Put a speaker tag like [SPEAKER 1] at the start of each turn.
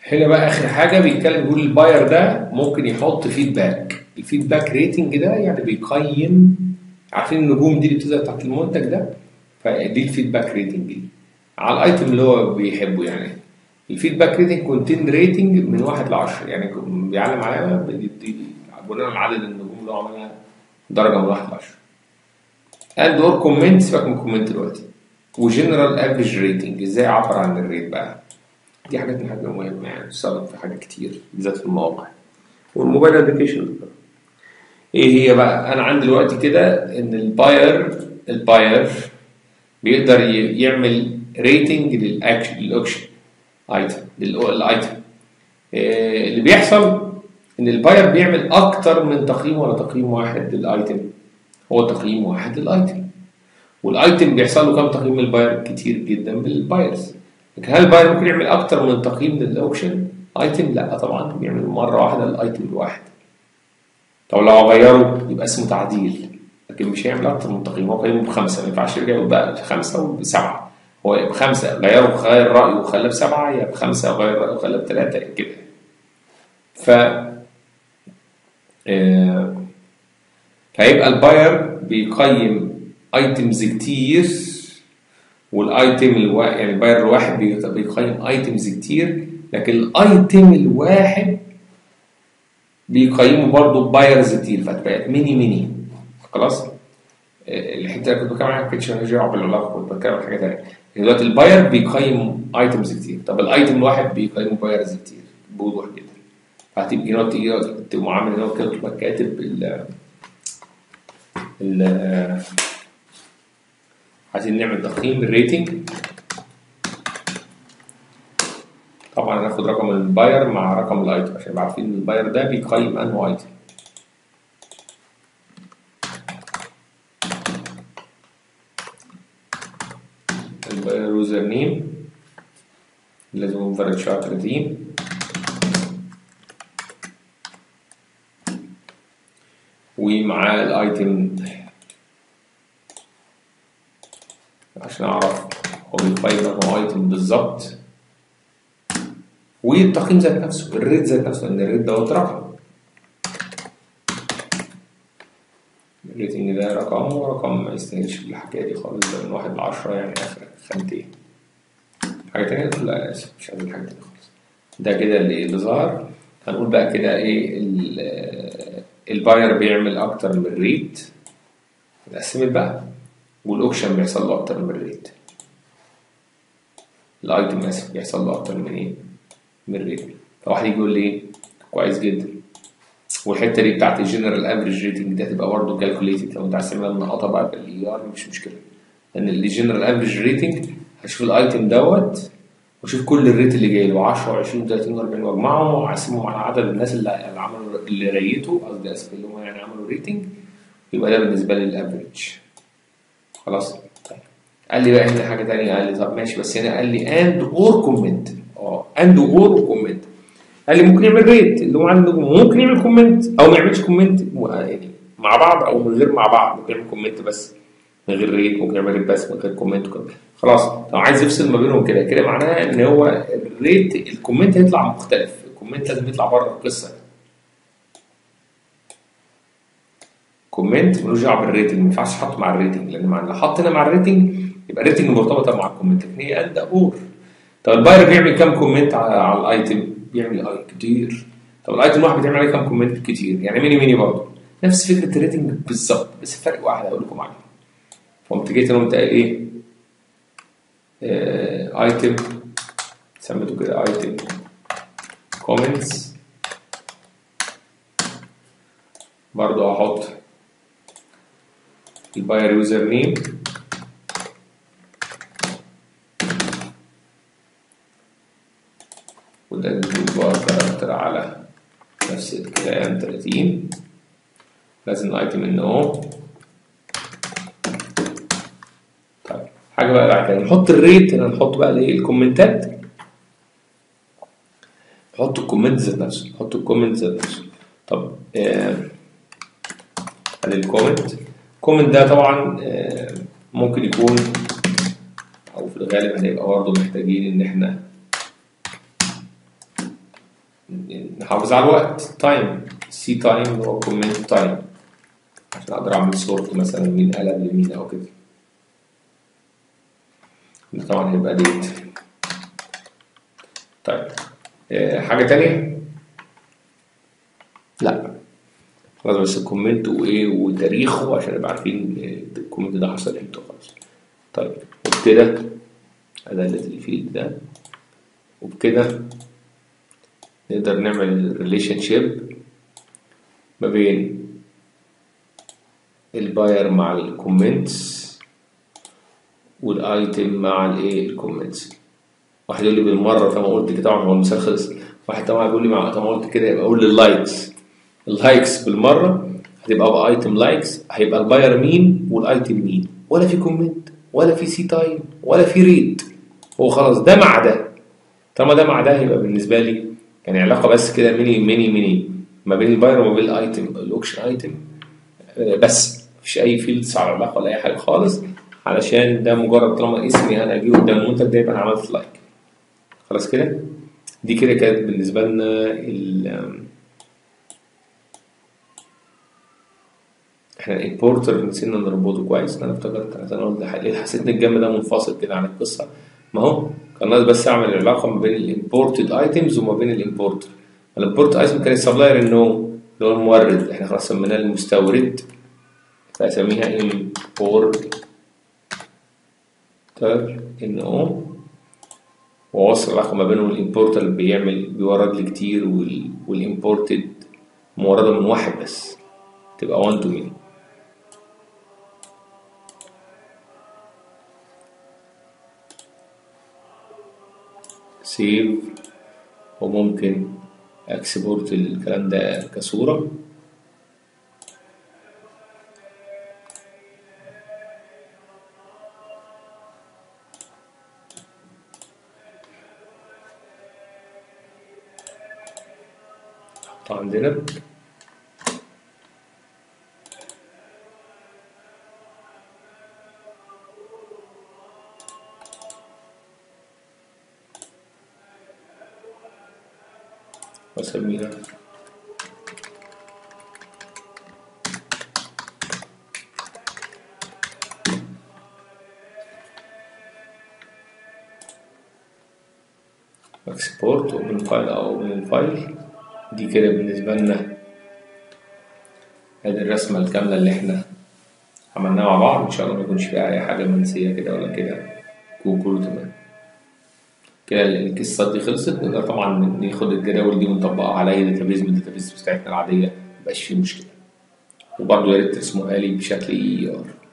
[SPEAKER 1] هنا بقى اخر حاجه بيتكلم بيقول الباير ده ممكن يحط فيدباك الفيدباك ريتنج ده يعني بيقيم عارفين النجوم دي اللي بتظهر تحت المنتج ده فدي الفيدباك ريتنج دي على الايتم اللي هو بيحبه يعني الفيدباك ريتنج كونتين ريتنج من واحد ل 10 يعني بيعلم علامه بيدي بناء على عدد النجوم اللي هو عملها درجه من واحد ل 10 اند اور كومنت سيبك من كومنت دلوقتي وجنرال افريج ريتنج ازاي اعبر عن الريت بقى دي حاجات من الحاجات المهمه يعني بتستخدم في حاجات كتير بالذات في المواقع والموبايل ابلكيشن ايه هي بقى انا عندي دلوقتي كده ان الباير الباير بيقدر ي- يعمل ريتنج للاكشن للاوكشن ايتم للايتم إيه اللي بيحصل ان الباير بيعمل اكتر من تقييم ولا تقييم واحد للايتم هو تقييم واحد للايتم والايتم بيحصل له كام تقييم من الباير كتير جدا بالبايرز لكن هل الباير ممكن يعمل اكتر من تقييم للاوكشن ايتم لا طبعا بيعمل مره واحده للايتم الواحد طب لو غيره يبقى اسمه تعديل لكن مش هيعمل اكتر من تقييم هو قيمه بخمسه ما ينفعش يرجع يقول بقى خمسه وبسبعه هو يا بخمسه غيره غير رايه وخلاه بسبعه يا بخمسه غير رايه وخلاه بثلاثه كده ف آه، فهيبقى الباير بيقيم ايتمز كتير والايتم الوا... يعني الباير الواحد بي- بيقيم ايتمز كتير لكن الايتم الواحد بيقيموا برضه بايرز كتير فتبقى ميني ميني خلاص آه، الحته اللي كنت بتكلم عنها ما كانتش مالهاش دعوه بالعلاقه كنت بتكلم عن حاجه ثانيه دلوقتي الباير بيقيم ايتمز كتير طب الايتم الواحد بيقيموا بايرز كتير بوضوح جدا فهتبقى هنا تيجي تبقى معامل هنا كده تبقى كاتب ال ال عايزين نعمل تقييم الريتنج طبعا هناخد رقم الباير مع رقم الايتم عشان نبقى عارفين ان الباير ده بيقيم انه ايتم الباير يوزر نيم لازم يكون شارت ريديم ومعاه الايتم عشان اعرف هو بيقيم انه ايتم بالظبط والتقييم ذات نفسه الريت ذات نفسه ان الريت دوت رقم الريتنج ده رقم ورقم ما يستاهلش الحكايه دي خالص ده من واحد لعشرة يعني اخر خانتين حاجه تانية لا اسف مش عايز حاجه تانية خالص ده كده اللي اللي ظهر هنقول بقى كده ايه ال- الباير بيعمل اكتر من ريت اتقسمت بقى والاوكشن بيحصل له اكتر من ريت الايتم اسف بيحصل له اكتر من ايه من ريت فواحد يجي يقول لي ايه كويس جدا والحته دي بتاعت الجنرال افريج ريتنج دي هتبقى برضه كالكوليتد لو انت عايز تعملها منقطه بقى بالاي ار مش مشكله لان الجنرال افريج ريتنج هشوف الايتم دوت واشوف كل الريت اللي جاي له 10 و20 و30 و40 واجمعهم واقسمهم على عدد الناس اللي اللي عملوا اللي ريتوا قصدي اسف اللي هم يعني عملوا ريتنج يبقى ده بالنسبه لي الافريج خلاص طيب قال لي بقى هنا حاجه ثانيه قال لي طب ماشي بس هنا قال لي اند اور كومنت اه اند اور وكومنت قال لي ممكن يعمل ريت اللي هو عنده ممكن يعمل كومنت او ما يعملش كومنت يعني مع بعض او من غير مع بعض ممكن يعمل كومنت بس من غير ريت ممكن يعمل ريت بس من غير كومنت وكده. خلاص لو عايز يفصل ما بينهم كده كده معناها ان هو الريت الكومنت هيطلع مختلف الكومنت لازم يطلع بره القصه كومنت ملوش دعوه بالريتنج ما ينفعش تحط مع الريتنج لان مع لو حط هنا مع الريتنج يبقى الريتنج مرتبطه مع الكومنت لكن هي اند اور طب الباير بيعمل كام كومنت على, على الايتم؟ بيعمل اي كتير طب الايتم واحد بتعمل عليه كام كومنت كتير يعني ميني ميني برضه نفس فكره الريتنج بالظبط بس فرق واحد هقول لكم عليه فقمت جيت انا قمت قايل ايه؟ ايتم سميته كده ايتم كومنتس برضه هحط الباير يوزر نيم وده البار كاركتر على نفس الكلام 30 لازم الايتم ان او طيب حاجه بقى بعد كده نحط الريت هنا نحط بقى الايه الكومنتات نحط الكومنت ذات نفسه نحط الكومنت ذات نفسه طب آه ادي الكومنت الكومنت ده طبعا آه ممكن يكون او في الغالب هنبقى برضه محتاجين ان احنا نحافظ على الوقت تايم سي تايم هو كومنت تايم عشان اقدر اعمل سورت مثلا مين قلب لمين او كده ده طبعا هيبقى ديت طيب آه، حاجة تانية؟ لا خلاص بس الكومنت وايه وتاريخه عشان نبقى عارفين آه، الكومنت ده حصل امتى خلاص طيب وبكده أداة الفيلد ده وبكده نقدر نعمل ريليشن شيب ما بين الباير مع الكومنتس والايتم مع الايه الكومنتس واحد يقول لي بالمره طب ما قلت كده طبعا هو المثال خلص واحد طبعا بيقول لي مع طب ما قلت كده يبقى قول لي اللايكس اللايكس بالمره هتبقى بايتم لايكس هيبقى الباير مين والايتم مين ولا في كومنت ولا في سي تايم ولا في ريت هو خلاص ده مع ده طالما ده مع ده يبقى بالنسبه لي يعني علاقه بس كده ميني ميني ميني ما بين الباير وما بين الايتم الاوكشن ايتم آه، بس مفيش اي فيلدز على العلاقه ولا اي حاجه خالص علشان ده مجرد طالما اسمي انا جه قدام المنتج ده يبقى انا عملت لايك خلاص كده دي كده كانت بالنسبه لنا ال احنا الامبورتر نسينا نربطه كويس انا افتكرت انا قلت حقيقة حسيت ان الجنب ده منفصل كده عن القصه ما هو كان ناقص بس اعمل العلاقه ما بين الامبورتد ايتمز وما بين الامبورتر الامبورت ايتم كان السبلاير انه اللي هو المورد احنا خلاص سميناه المستورد فاسميها امبورتر ان او ووصل العلاقه ما بينهم الامبورتر اللي بيعمل بيورد لي كتير والامبورتد مورده من واحد بس تبقى 1 تو مين سيف وممكن اكسبورت الكلام ده كصورة نحطها عندنا واسميها اكسبورت اوبن فايل او اوبن الفايل دي كده بالنسبة لنا ادي الرسمة الكاملة اللي احنا عملناها مع بعض ان شاء الله ما يكونش فيها اي حاجة منسية كده ولا كده كله تمام كده القصه دي خلصت نقدر طبعا ناخد الجداول دي ونطبقها على اي داتابيز من الداتابيز بتاعتنا العاديه مبقاش فيه مشكله وبرضه يا ريت ترسموها لي بشكل اي ار